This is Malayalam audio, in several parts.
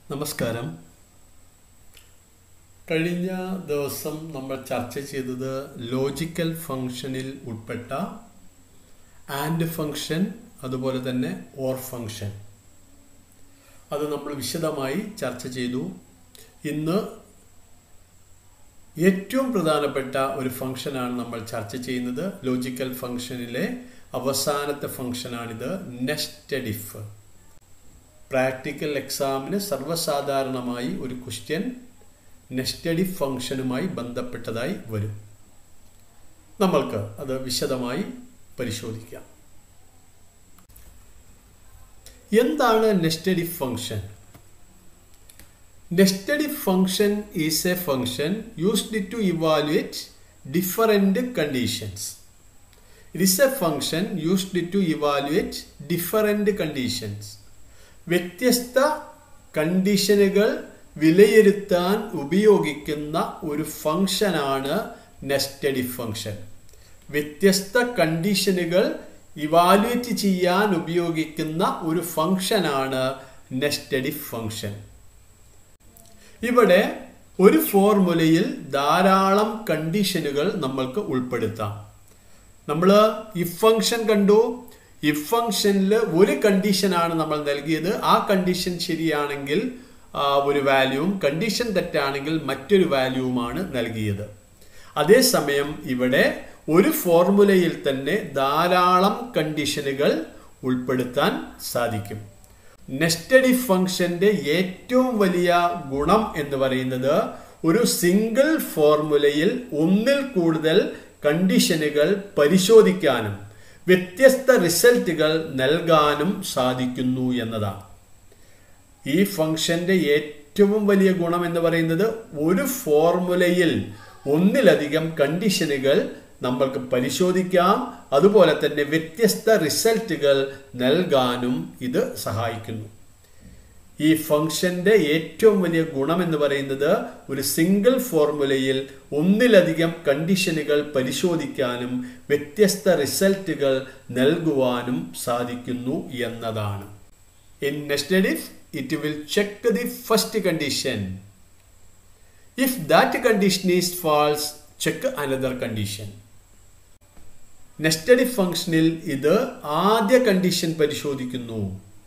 നമസ്കാരം കഴിഞ്ഞ ദിവസം നമ്മൾ ചർച്ച ചെയ്തത് ലോജിക്കൽ ഫങ്ഷനിൽ ഉൾപ്പെട്ട ആൻഡ് ഫങ്ഷൻ അതുപോലെ തന്നെ ഓർ ഫങ്ഷൻ അത് നമ്മൾ വിശദമായി ചർച്ച ചെയ്തു ഇന്ന് ഏറ്റവും പ്രധാനപ്പെട്ട ഒരു ഫംഗ്ഷനാണ് നമ്മൾ ചർച്ച ചെയ്യുന്നത് ലോജിക്കൽ ഫംഗ്ഷനിലെ അവസാനത്തെ ഫംഗ്ഷനാണിത് നെസ്റ്റഡ് ഇഫ് പ്രാക്ടിക്കൽ എക്സാമിന് സർവ്വസാധാരണമായി ഒരു ക്വസ്റ്റ്യൻ നെസ്റ്റഡ് ഇഫ് ഫംഗ്ഷനുമായി ബന്ധപ്പെട്ടതായി വരും നമ്മൾക്ക് അത് വിശദമായി പരിശോധിക്കാം എന്താണ് nested if function nested if function is a function used to evaluate different conditions it is a function used to evaluate different conditions വ്യത്യസ്ത കണ്ടീഷനുകൾ വിലയിരുത്താൻ ഉപയോഗിക്കുന്ന ഒരു ഫംഗ്ഷനാണ് നെസ്റ്റഡ് ഇഫ് ഫംഗ്ഷൻ വ്യത്യസ്ത കണ്ടീഷനുകൾ ഇവാലുവേറ്റ് ചെയ്യാൻ ഉപയോഗിക്കുന്ന ഒരു ഫംഗ്ഷനാണ് നെസ്റ്റഡ് ഇഫ് ഫംഗ്ഷൻ ഇവിടെ ഒരു ഫോർമുലയിൽ ധാരാളം കണ്ടീഷനുകൾ നമ്മൾക്ക് ഉൾപ്പെടുത്താം നമ്മൾ ഇഫ് ഫംഗ്ഷൻ കണ്ടു ഇഫ് ഫംഗ്ഷനിൽ ഒരു കണ്ടീഷനാണ് നമ്മൾ നൽകിയത് ആ കണ്ടീഷൻ ശരിയാണെങ്കിൽ ഒരു വാല്യൂവും കണ്ടീഷൻ തെറ്റാണെങ്കിൽ മറ്റൊരു വാല്യൂവുമാണ് നൽകിയത് അതേസമയം ഇവിടെ ഒരു ഫോർമുലയിൽ തന്നെ ധാരാളം കണ്ടീഷനുകൾ ഉൾപ്പെടുത്താൻ സാധിക്കും നെസ്റ്റഡ് ഇഫ് ഫംഗ്ഷന്റെ ഏറ്റവും വലിയ ഗുണം എന്ന് പറയുന്നത് ഒരു സിംഗിൾ ഫോർമുലയിൽ ഒന്നിൽ കൂടുതൽ കണ്ടീഷനുകൾ പരിശോധിക്കാനും വ്യത്യസ്ത റിസൾട്ടുകൾ നൽകാനും സാധിക്കുന്നു എന്നതാണ് ഈ ഫംഗ്ഷന്റെ ഏറ്റവും വലിയ ഗുണം എന്ന് പറയുന്നത് ഒരു ഫോർമുലയിൽ ഒന്നിലധികം കണ്ടീഷനുകൾ നമ്മൾക്ക് പരിശോധിക്കാം അതുപോലെ തന്നെ വ്യത്യസ്ത റിസൾട്ടുകൾ നൽകാനും ഇത് സഹായിക്കുന്നു ഈ ഫംഗ്ഷന്റെ ഏറ്റവും വലിയ ഗുണം എന്ന് പറയുന്നത് ഒരു സിംഗിൾ ഫോർമുലയിൽ ഒന്നിലധികം കണ്ടീഷനുകൾ പരിശോധിക്കാനും വ്യത്യസ്ത റിസൾട്ടുകൾ നൽകുവാനും സാധിക്കുന്നു എന്നതാണ് in nested if it will check the first condition if that condition is false check another condition nested if ഫംഗ്ഷനിൽ ഇത് ആദ്യ കണ്ടീഷൻ പരിശോധിക്കുന്നു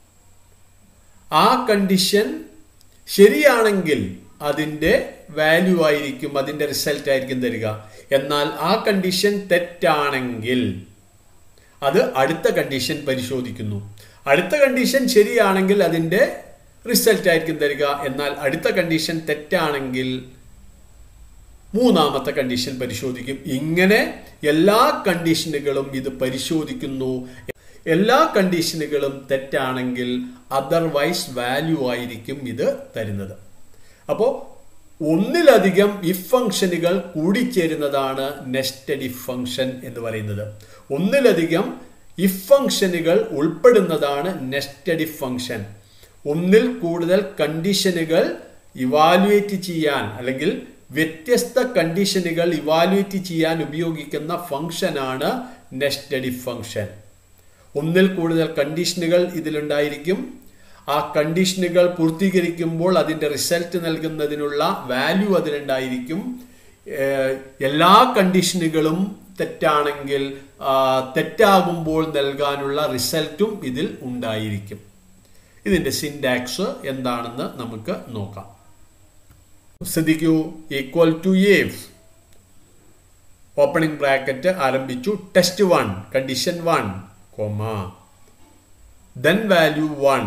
ആ കണ്ടീഷൻ ശരിയാണെങ്കിൽ അതിൻ്റെ വാല്യൂ ആയിരിക്കും അതിൻ്റെ റിസൾട്ട് ആയിരിക്കും തരിക എന്നാൽ ആ കണ്ടീഷൻ തെറ്റാണെങ്കിൽ അത് അടുത്ത കണ്ടീഷൻ പരിശോധിക്കുന്നു അടുത്ത കണ്ടീഷൻ ശരിയാണെങ്കിൽ അതിൻ്റെ റിസൾട്ട് ആയിരിക്കും തരിക എന്നാൽ അടുത്ത കണ്ടീഷൻ തെറ്റാണെങ്കിൽ മൂന്നാമത്തെ കണ്ടീഷൻ പരിശോധിക്കും ഇങ്ങനെ എല്ലാ കണ്ടീഷനുകളും ഇത് പരിശോധിക്കുന്നു എല്ലാ കണ്ടീഷനുകളും തെറ്റാണെങ്കിൽ അതർവൈസ് വാല്യൂ ആയിരിക്കും ഇത് തരുന്നത് അപ്പോൾ ഒന്നിലധികം ഇഫ് ഫംഗ്ഷനുകൾ കൂടിച്ചേരുന്നതാണ് നെസ്റ്റഡ് ഇഫ് ഫംഗ്ഷൻ എന്ന് പറയുന്നത് ഒന്നിലധികം ഇഫ് ഫംഗ്ഷനുകൾ ഉൾപ്പെടുന്നതാണ് നെസ്റ്റഡ് ഇഫ് ഫംഗ്ഷൻ ഒന്നിൽ കൂടുതൽ കണ്ടീഷനുകൾ ഇവാലുവേറ്റ് ചെയ്യാൻ അല്ലെങ്കിൽ വ്യത്യസ്ത കണ്ടീഷനുകൾ ഇവാലുവേറ്റ് ചെയ്യാൻ ഉപയോഗിക്കുന്ന ഫംഗ്ഷനാണ് നെസ്റ്റഡ് ഇഫ് ഫംഗ്ഷൻ ഒന്നിൽ കൂടുതൽ കണ്ടീഷനുകൾ ഇതിലുണ്ടായിരിക്കും ആ കണ്ടീഷനുകൾ പൂർത്തീകരിക്കുമ്പോൾ അതിൻ്റെ റിസൾട്ട് നൽകുന്നതിനുള്ള വാല്യൂ അതിലുണ്ടായിരിക്കും എല്ലാ കണ്ടീഷനുകളും തെറ്റാണെങ്കിൽ തെറ്റാകുമ്പോൾ നൽകാനുള്ള റിസൾട്ടും ഇതിൽ ഉണ്ടായിരിക്കും ഇതിൻ്റെ സിൻഡാക്സ് എന്താണെന്ന് നമുക്ക് നോക്കാം ശ്രദ്ധിക്കൂ equal to if opening bracket ആരംഭിച്ചു test one condition one comma then value one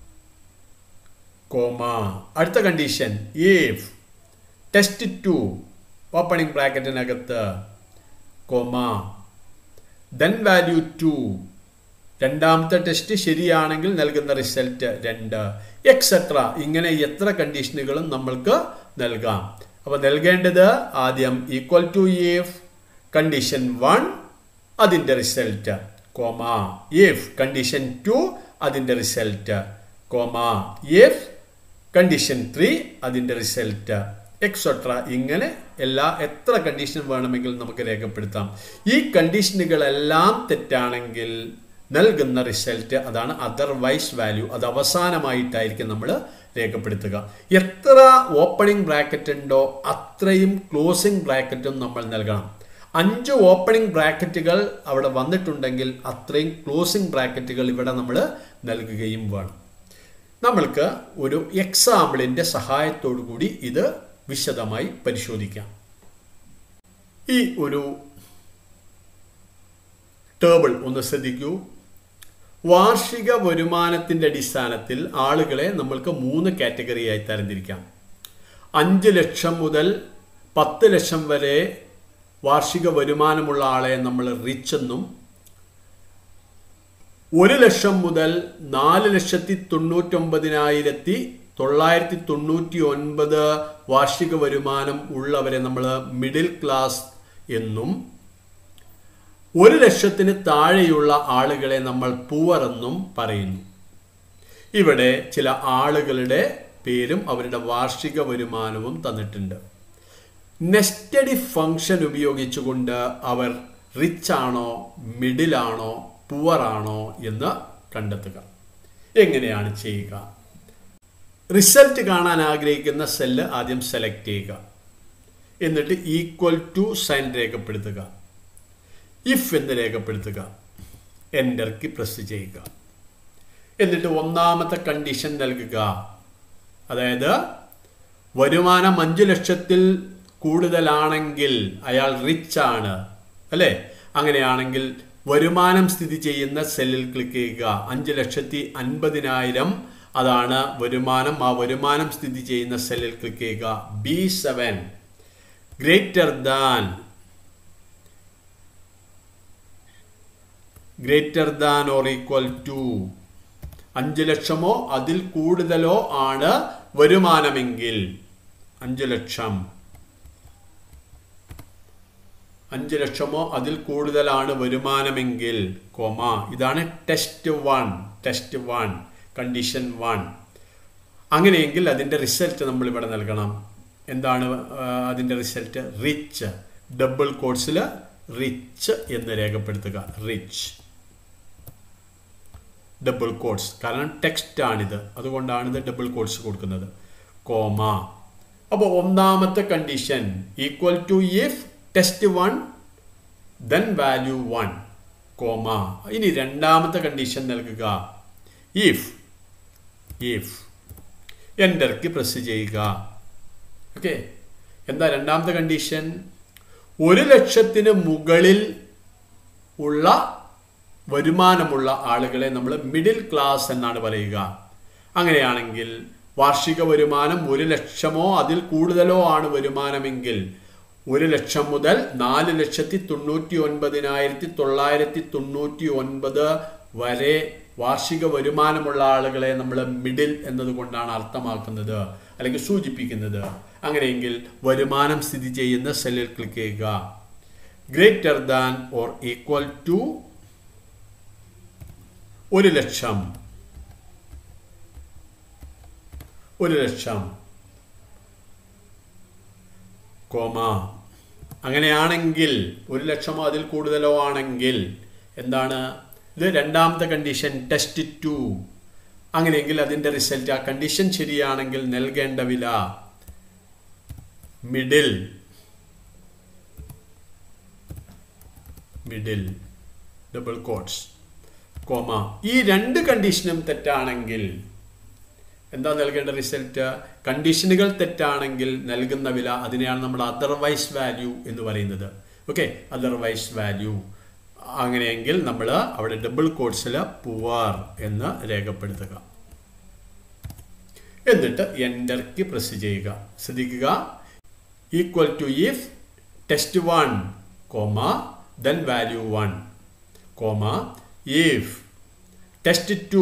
comma അടുത്ത condition if test two opening ബ്രാക്കറ്റിനകത്ത് കോമ ദെൻ വാല്യൂ ടു രണ്ടാമത്തെ ടെസ്റ്റ് ശരിയാണെങ്കിൽ നൽകുന്ന റിസൾട്ട് രണ്ട് എക്സെട്ര ഇങ്ങനെ എത്ര കണ്ടീഷനുകളും നമ്മൾക്ക് നൽകാം അപ്പോൾ നൽകേണ്ടത് ആദ്യം equal to if condition one അതിൻ്റെ result comma if condition two അതിൻ്റെ result comma if condition three അതിൻ്റെ റിസൾട്ട് എക്സെട്ര ഇങ്ങനെ എല്ലാ എത്ര കണ്ടീഷൻ വേണമെങ്കിലും നമുക്ക് രേഖപ്പെടുത്താം ഈ കണ്ടീഷനുകളെല്ലാം തെറ്റാണെങ്കിൽ നൽകുന്ന റിസൾട്ട് അതാണ് അതർവൈസ് വാല്യൂ അത് അവസാനമായിട്ടായിരിക്കും നമ്മൾ രേഖപ്പെടുത്തുക എത്ര ഓപ്പണിംഗ് ബ്രാക്കറ്റ് ഉണ്ടോ അത്രയും ക്ലോസിംഗ് ബ്രാക്കറ്റും നമ്മൾ നൽകണം അഞ്ച് ഓപ്പണിംഗ് ബ്രാക്കറ്റുകൾ അവിടെ വന്നിട്ടുണ്ടെങ്കിൽ അത്രയും ക്ലോസിംഗ് ബ്രാക്കറ്റുകൾ ഇവിടെ നമ്മൾ നൽകുകയും വേണം നമ്മൾക്ക് ഒരു എക്സാമ്പിളിൻ്റെ സഹായത്തോടു കൂടി ഇത് വിശദമായി പരിശോധിക്കാം ഈ ഒരു ടേബിൾ ഒന്ന് ശ്രദ്ധിക്കൂ വാർഷിക വരുമാനത്തിൻ്റെ അടിസ്ഥാനത്തിൽ ആളുകളെ നമ്മൾക്ക് മൂന്ന് കാറ്റഗറിയായി തരംതിരിക്കാം അഞ്ച് ലക്ഷം മുതൽ പത്ത് ലക്ഷം വരെ വാർഷിക വരുമാനമുള്ള ആളെ നമ്മൾ റിച്ച് എന്നും ഒരു ലക്ഷം മുതൽ നാല് ലക്ഷത്തി തൊണ്ണൂറ്റൊമ്പതിനായിരത്തി തൊള്ളായിരത്തി തൊണ്ണൂറ്റി ഒൻപത് വാർഷിക വരുമാനം ഉള്ളവരെ നമ്മൾ മിഡിൽ ക്ലാസ് എന്നും ഒരു ലക്ഷത്തിന് താഴെയുള്ള ആളുകളെ നമ്മൾ പൂവർ എന്നും പറയുന്നു ഇവിടെ ചില ആളുകളുടെ പേരും അവരുടെ വാർഷിക വരുമാനവും തന്നിട്ടുണ്ട് നെസ്റ്റഡി ഫംഗ്ഷൻ ഉപയോഗിച്ചുകൊണ്ട് അവർ റിച്ച് ആണോ മിഡിൽ ആണോ പുവർ ആണോ എന്ന് കണ്ടെത്തുക എങ്ങനെയാണ് ചെയ്യുക റിസൾട്ട് കാണാൻ ആഗ്രഹിക്കുന്ന സെല്ല് ആദ്യം സെലക്ട് ചെയ്യുക എന്നിട്ട് ഈക്വൽ ടു സൈൻ രേഖപ്പെടുത്തുക ഇഫ് എന്ന് രേഖപ്പെടുത്തുക എൻ്റർക്ക് പ്രസ് ചെയ്യുക എന്നിട്ട് ഒന്നാമത്തെ കണ്ടീഷൻ നൽകുക അതായത് വരുമാനം അഞ്ചു ലക്ഷത്തിൽ കൂടുതലാണെങ്കിൽ അയാൾ റിച്ച് ആണ് അല്ലേ അങ്ങനെയാണെങ്കിൽ വരുമാനം സ്ഥിതി ചെയ്യുന്ന സെല്ലിൽ ക്ലിക്ക് ചെയ്യുക അഞ്ച് ലക്ഷത്തി അൻപതിനായിരം അതാണ് വരുമാനം ആ വരുമാനം സ്ഥിതി ചെയ്യുന്ന സെല്ലിൽ ക്ലിക്ക് ചെയ്യുക B seven greater than greater than or equal to അഞ്ച് ലക്ഷമോ അതിൽ കൂടുതലോ ആണ് വരുമാനമെങ്കിൽ അഞ്ച് ലക്ഷം അഞ്ച് ലക്ഷമോ അതിൽ കൂടുതലാണ് വരുമാനമെങ്കിൽ കോമ ഇതാണ് test one test one condition one അങ്ങനെയെങ്കിൽ അതിൻ്റെ റിസൾട്ട് നമ്മൾ ഇവിടെ നൽകണം എന്താണ് അതിൻ്റെ റിസൾട്ട് റിച്ച് ഡബിൾ കോഴ്സിൽ റിച്ച് എന്ന് രേഖപ്പെടുത്തുക റിച്ച് ഡബിൾ കോഡ്സ് കാരണം ടെക്സ്റ്റ് ആണിത് അതുകൊണ്ടാണ് ഇത് ഡബിൾ കോഡ്സ് കൊടുക്കുന്നത് കോമ അപ്പോൾ ഒന്നാമത്തെ condition equal to if test one then value one comma ഇനി രണ്ടാമത്തെ കണ്ടീഷൻ നൽകുക ഇഫ് ഇഫ് എൻ്റർക്ക് പ്രസ് ചെയ്യുക ഓക്കെ എന്താ രണ്ടാമത്തെ കണ്ടീഷൻ ഒരു ലക്ഷത്തിന് മുകളിൽ ഉള്ള വരുമാനമുള്ള ആളുകളെ നമ്മൾ മിഡിൽ ക്ലാസ് എന്നാണ് പറയുക അങ്ങനെയാണെങ്കിൽ വാർഷിക വരുമാനം ഒരു ലക്ഷമോ അതിൽ കൂടുതലോ ആണ് വരുമാനമെങ്കിൽ ഒരു ലക്ഷം മുതൽ നാല് ലക്ഷത്തി തൊണ്ണൂറ്റി ഒൻപതിനായിരത്തി തൊള്ളായിരത്തി തൊണ്ണൂറ്റി ഒൻപത് വരെ വാർഷിക വരുമാനമുള്ള ആളുകളെ നമ്മൾ മിഡിൽ എന്നതുകൊണ്ടാണ് അർത്ഥമാക്കുന്നത് അല്ലെങ്കിൽ സൂചിപ്പിക്കുന്നത് അങ്ങനെയെങ്കിൽ വരുമാനം സ്ഥിതി ചെയ്യുന്ന സെല്ലിൽ ക്ലിക്ക് ചെയ്യുക greater than or equal to ഒരു ലക്ഷം ഒരു ലക്ഷം കോമ അങ്ങനെയാണെങ്കിൽ ഒരു ലക്ഷമോ അതിൽ കൂടുതലോ ആണെങ്കിൽ എന്താണ് ഇത് രണ്ടാമത്തെ കണ്ടീഷൻ ടെസ്റ്റ് ടു അങ്ങനെയെങ്കിൽ അതിൻ്റെ റിസൾട്ട് ആ കണ്ടീഷൻ ശരിയാണെങ്കിൽ നൽകേണ്ട വില middle middle double quotes comma ഈ രണ്ട് കണ്ടീഷനും തെറ്റാണെങ്കിൽ എന്താ നൽകേണ്ട റിസൾട്ട് കണ്ടീഷനുകൾ തെറ്റാണെങ്കിൽ നൽകുന്ന വില അതിനെയാണ് നമ്മൾ അതർവൈസ് വാല്യൂ എന്ന് പറയുന്നത് ഓക്കെ അതർവൈസ് വാല്യൂ അങ്ങനെയെങ്കിൽ നമ്മൾ അവിടെ ഡബിൾ കോഡ്സിൽ പുവർ എന്ന് രേഖപ്പെടുത്തുക എന്നിട്ട് എൻ്റർക്ക് പ്രസ് ചെയ്യുക ശ്രദ്ധിക്കുക equal to if test one comma then value one comma if test 2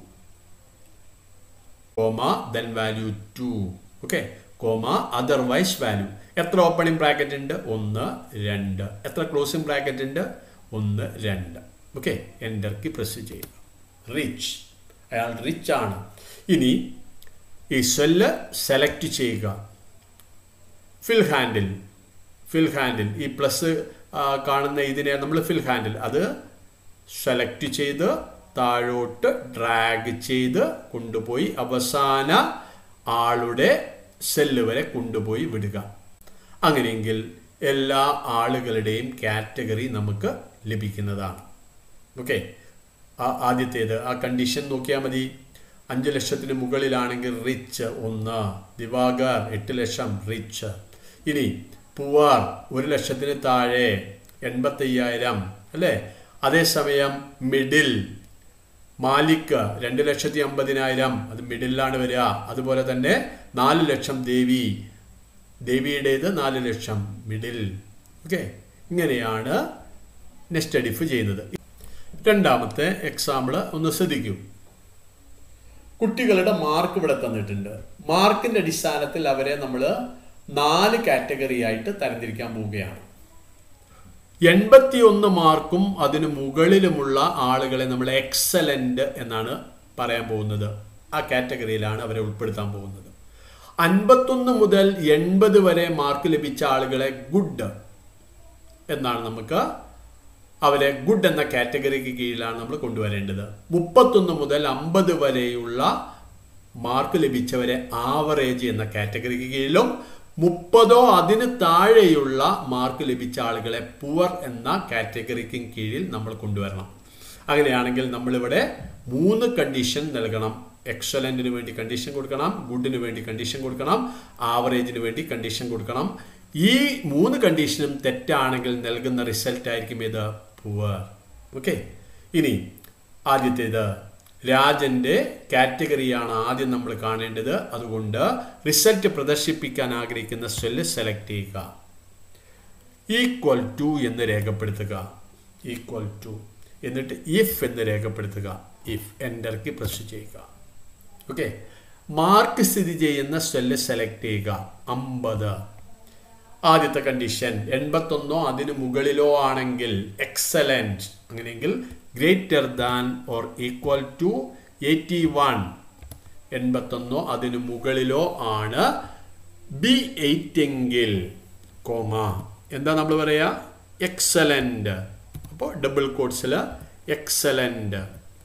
comma then value 2 okay comma otherwise value എത്ര ഓപ്പണിംഗ് ബ്രാക്കറ്റ് ഉണ്ട് ഒന്ന് രണ്ട് എത്ര ക്ലോസിംഗ് ബ്രാക്കറ്റ് ഉണ്ട് ഒന്ന് രണ്ട് ഓക്കെ എൻ്റർക്ക് പ്രസ് ചെയ്യുക റിച്ച് അയാൾ റിച്ച് ആണ് ഇനി ഈ സെല്ല് സെലക്ട് ചെയ്യുക ഫിൽ ഹാൻഡിൽ ഫിൽ ഹാൻഡിൽ ഈ പ്ലസ് കാണുന്ന ഇതിനെ നമ്മൾ ഫിൽ ഹാൻഡിൽ അത് സെലക്ട് ചെയ്ത് താഴോട്ട് ഡ്രാഗ് ചെയ്ത് കൊണ്ടുപോയി അവസാന ആളുടെ സെല്ല് വരെ കൊണ്ടുപോയി വിടുക അങ്ങനെയെങ്കിൽ എല്ലാ ആളുകളുടെയും കാറ്റഗറി നമുക്ക് ലഭിക്കുന്നതാണ് ഓക്കെ ആദ്യത്തേത് ആ കണ്ടീഷൻ നോക്കിയാൽ മതി അഞ്ച് ലക്ഷത്തിന് മുകളിലാണെങ്കിൽ റിച്ച് ഒന്ന് ദിവാകർ എട്ട് ലക്ഷം റിച്ച് ഇനി പുവാർ ഒരു ലക്ഷത്തിന് താഴെ എൺപത്തയ്യായിരം അല്ലേ അതേസമയം മിഡിൽ മാലിക് രണ്ട് ലക്ഷത്തി അമ്പതിനായിരം അത് മിഡിലാണ് വരിക അതുപോലെ തന്നെ നാല് ലക്ഷം ദേവി ദേവിയുടേത് നാല് ലക്ഷം മിഡിൽ ഓക്കെ ഇങ്ങനെയാണ് നെക്സ്റ്റ് അഡിഫ് ചെയ്യുന്നത് രണ്ടാമത്തെ എക്സാമ്പിൾ ഒന്ന് ശ്രദ്ധിക്കൂ കുട്ടികളുടെ മാർക്ക് ഇവിടെ തന്നിട്ടുണ്ട് മാർക്കിന്റെ അടിസ്ഥാനത്തിൽ അവരെ നമ്മൾ നാല് കാറ്റഗറി ആയിട്ട് തരംതിരിക്കാൻ പോവുകയാണ് എൺപത്തിയൊന്ന് മാർക്കും അതിന് മുകളിലുമുള്ള ആളുകളെ നമ്മൾ എക്സലന്റ് എന്നാണ് പറയാൻ പോകുന്നത് ആ കാറ്റഗറിയിലാണ് അവരെ ഉൾപ്പെടുത്താൻ പോകുന്നത് അൻപത്തൊന്ന് മുതൽ എൺപത് വരെ മാർക്ക് ലഭിച്ച ആളുകളെ ഗുഡ് എന്നാണ് നമുക്ക് അവരെ ഗുഡ് എന്ന കാറ്റഗറിക്ക് കീഴിലാണ് നമ്മൾ കൊണ്ടുവരേണ്ടത് മുപ്പത്തൊന്ന് മുതൽ അമ്പത് വരെയുള്ള മാർക്ക് ലഭിച്ചവരെ ആവറേജ് എന്ന കാറ്റഗറിക്ക് കീഴിലും മുപ്പതോ അതിന് താഴെയുള്ള മാർക്ക് ലഭിച്ച ആളുകളെ പുവർ എന്ന കാറ്റഗറിക്കും കീഴിൽ നമ്മൾ കൊണ്ടുവരണം അങ്ങനെയാണെങ്കിൽ നമ്മളിവിടെ മൂന്ന് കണ്ടീഷൻ നൽകണം എക്സലന്റിന് വേണ്ടി കണ്ടീഷൻ കൊടുക്കണം ഗുഡിന് വേണ്ടി കണ്ടീഷൻ കൊടുക്കണം ആവറേജിന് വേണ്ടി കണ്ടീഷൻ കൊടുക്കണം ഈ മൂന്ന് കണ്ടീഷനും തെറ്റാണെങ്കിൽ നൽകുന്ന റിസൾട്ട് ആയിരിക്കും ഇത് പുവർ ഓക്കെ ഇനി ആദ്യത്തേത് രാജന്റെ കാറ്റഗറിയാണ് ആദ്യം നമ്മൾ കാണേണ്ടത് അതുകൊണ്ട് റിസൾട്ട് പ്രദർശിപ്പിക്കാൻ ആഗ്രഹിക്കുന്ന സെല്ല് സെലക്ട് ചെയ്യുക ഈക്വൽ ടു എന്ന് രേഖപ്പെടുത്തുക ഈക്വൽ ടു എന്നിട്ട് ഇഫ് എന്ന് രേഖപ്പെടുത്തുക ഇഫ് എൻ്റർക്ക് പ്രസ് ചെയ്യുക ഓക്കെ മാർക്ക് സ്ഥിതി ചെയ്യുന്ന സെല്ല് സെലക്ട് ചെയ്യുക അമ്പത് ആദ്യത്തെ കണ്ടീഷൻ എൺപത്തൊന്നോ അതിന് മുകളിലോ ആണെങ്കിൽ എക്സലന്റ് അങ്ങനെയെങ്കിൽ greater than or equal to eighty one എൺപത്തൊന്നോ അതിന് മുകളിലോ ആണ് ബി എയ്റ്റ് എങ്കിൽ കോമ എന്താ നമ്മൾ പറയാ എക്സലന്റ് അപ്പോൾ ഡബിൾ കോഡ്സിൽ എക്സലന്റ്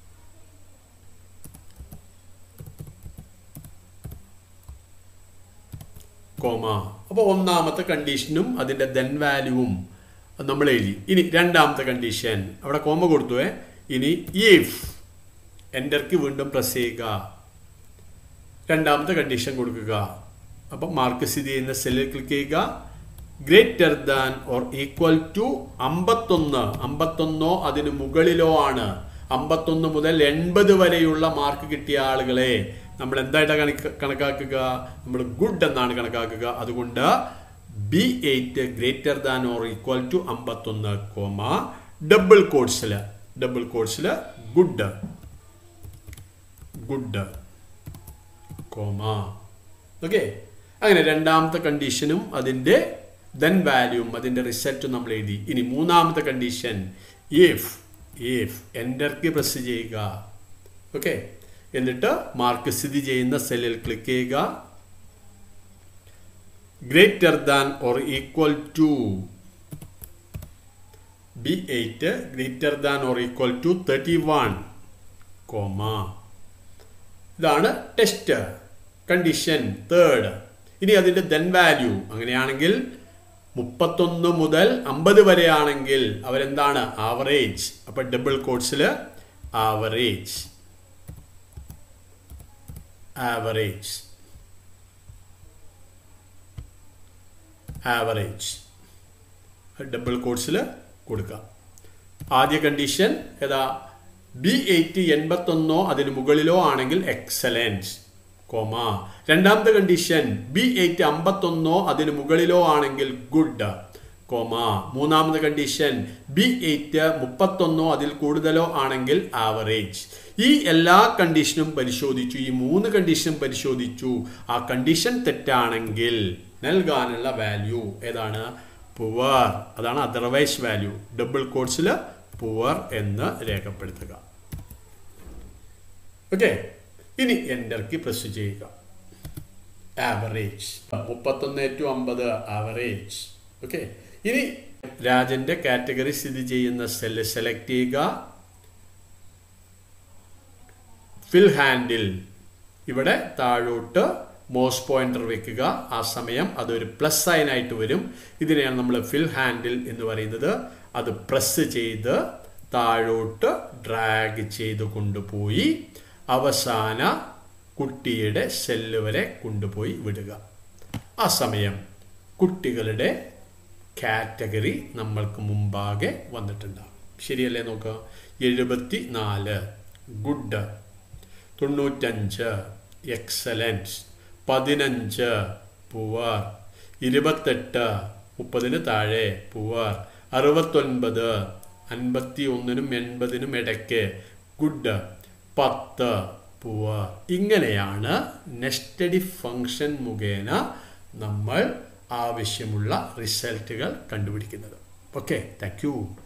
കോമ അപ്പോൾ ഒന്നാമത്തെ കണ്ടീഷനും അതിൻ്റെ ദെൻ വാല്യൂവും നമ്മൾ എഴുതി ഇനി രണ്ടാമത്തെ കണ്ടീഷൻ അവിടെ കോമ കൊടുത്തുവേ ഇനി ഇഫ് എൻ്റർക്ക് വീണ്ടും പ്രസ് ചെയ്യുക രണ്ടാമത്തെ കണ്ടീഷൻ കൊടുക്കുക അപ്പം മാർക്ക് സ്ഥിതി ചെയ്യുന്ന സെല്ലിൽ ക്ലിക്ക് ചെയ്യുക greater than or equal to അമ്പത്തൊന്ന് അമ്പത്തൊന്നോ അതിന് മുകളിലോ ആണ് അമ്പത്തൊന്ന് മുതൽ എൺപത് വരെയുള്ള മാർക്ക് കിട്ടിയ ആളുകളെ നമ്മൾ എന്തായിട്ടാണ് കണക്ക് കണക്കാക്കുക നമ്മൾ ഗുഡ് എന്നാണ് കണക്കാക്കുക അതുകൊണ്ട് B eight greater than or equal to അമ്പത്തൊന്ന് കോമ ഡബിൾ കോഡ്സിൽ ഡബിൾ കോഡ്സിൽ ഗുഡ് ഗുഡ് കോമ ഓക്കെ അങ്ങനെ രണ്ടാമത്തെ കണ്ടീഷനും അതിൻ്റെ ദെൻ വാല്യൂം അതിൻ്റെ റിസൾട്ടും നമ്മൾ എഴുതി ഇനി മൂന്നാമത്തെ കണ്ടീഷൻ ഇഫ് ഇഫ് എൻ്റർക്ക് പ്രസ് ചെയ്യുക ഓക്കെ എന്നിട്ട് മാർക്ക് സ്ഥിതി ചെയ്യുന്ന സെല്ലിൽ ക്ലിക്ക് ചെയ്യുക greater than or equal to B eight greater than or equal to thirty one comma ഇതാണ് ടെസ്റ്റ് കണ്ടീഷൻ തേർഡ് ഇനി അതിൻ്റെ ദെൻ വാല്യൂ അങ്ങനെയാണെങ്കിൽ മുപ്പത്തൊന്ന് മുതൽ അമ്പത് വരെ ആണെങ്കിൽ അവരെന്താണ് ആവറേജ് അപ്പൊ ഡബിൾ കോഡ്സിൽ ആവറേജ് ആവറേജ് ആവറേജ് ഡബിൾ കോഡ്സിൽ കൊടുക്കുക ആദ്യ കണ്ടീഷൻ ഏതാ ബി എയ്റ്റ് എൺപത്തൊന്നോ അതിന് മുകളിലോ ആണെങ്കിൽ എക്സലൻസ് കോമ രണ്ടാമത്തെ കണ്ടീഷൻ ബി എയ്റ്റ് അമ്പത്തൊന്നോ അതിന് മുകളിലോ ആണെങ്കിൽ ഗുഡ് കോമ മൂന്നാമത്തെ കണ്ടീഷൻ ബി എയ്റ്റ് മുപ്പത്തൊന്നോ അതിൽ കൂടുതലോ ആണെങ്കിൽ ആവറേജ് ഈ എല്ലാ കണ്ടീഷനും പരിശോധിച്ചു ഈ മൂന്ന് കണ്ടീഷനും പരിശോധിച്ചു ആ കണ്ടീഷൻ തെറ്റാണെങ്കിൽ നൽകാനുള്ള വാല്യൂ ഏതാണ് പുവർ അതാണ് അതർവൈസ് വാല്യൂ ഡബിൾ കോഡ്സിൽ പുവർ എന്ന് രേഖപ്പെടുത്തുക ഓക്കെ ഇനി എൻ്റർക്ക് പ്രസ് ചെയ്യുക ആവറേജ് മുപ്പത്തൊന്ന് ടു അമ്പത് ആവറേജ് ഓക്കെ ഇനി രാജന്റെ കാറ്റഗറി സ്ഥിതി ചെയ്യുന്ന സെല്ല് സെലക്ട് ചെയ്യുക ഫിൽ ഹാൻഡിൽ ഇവിടെ താഴോട്ട് മോസ് പോയിന്റർ വെക്കുക ആ സമയം അതൊരു പ്ലസ് സൈൻ ആയിട്ട് വരും ഇതിനെയാണ് നമ്മൾ ഫിൽ ഹാൻഡിൽ എന്ന് പറയുന്നത് അത് പ്രസ് ചെയ്ത് താഴോട്ട് ഡ്രാഗ് ചെയ്ത് കൊണ്ടുപോയി അവസാന കുട്ടിയുടെ സെല്ല് വരെ കൊണ്ടുപോയി വിടുക ആ സമയം കുട്ടികളുടെ കാറ്റഗറി നമ്മൾക്ക് മുമ്പാകെ വന്നിട്ടുണ്ടാകും ശരിയല്ലേ നോക്കുക എഴുപത്തി നാല് ഗുഡ് തൊണ്ണൂറ്റഞ്ച് എക്സലൻസ് പതിനഞ്ച് പുവർ ഇരുപത്തെട്ട് മുപ്പതിന് താഴെ പുവർ അറുപത്തൊൻപത് അൻപത്തി ഒന്നിനും എൺപതിനും ഇടയ്ക്ക് ഗുഡ് പത്ത് പുവർ ഇങ്ങനെയാണ് നെസ്റ്റഡി ഫങ്ഷൻ മുഖേന നമ്മൾ ആവശ്യമുള്ള റിസൾട്ടുകൾ കണ്ടുപിടിക്കുന്നത് ഓക്കെ താങ്ക് യു